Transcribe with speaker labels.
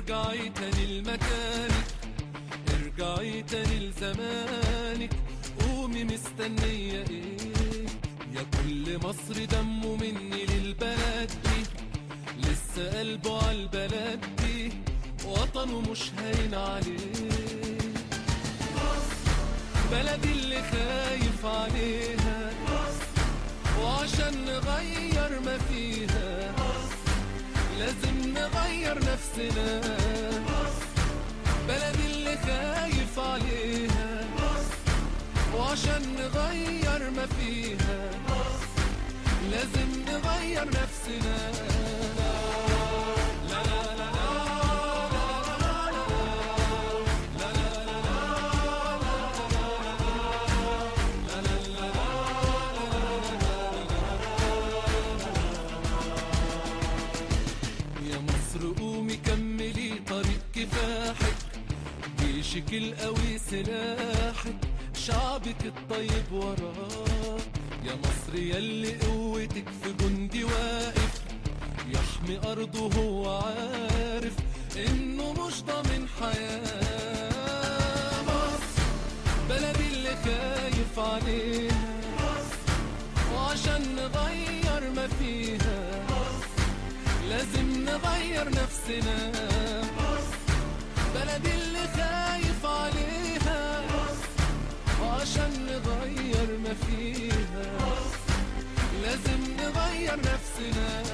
Speaker 1: ارجعي تاني لمكانك ارجعي تاني لزمانك قومي مستنية ايه يا كل مصر دمه مني للبلد دي لسه قلبه عالبلد دي وطنه مش هين عليه بلدي اللي خايف عليها وعشان نغير ما فيها لازم نغير نفسنا بلدي اللي خايف عليها وعشان نغير ما فيها لازم نغير نفسنا لا لا لا يا مصر قومي كملي طريق كفاحك جيشك القوي سلاحك شعبك الطيب وراه يا مصر يلي قوتك في جندي واقف يحمي أرضه هو عارف إنه مش ضامن حياة مصر بلدي اللي خايف عليها وعشان نغير ما فيها لازم نغير نفسنا بلدي اللي خايف عليها وعشان نغير ما فيها لازم نغير نفسنا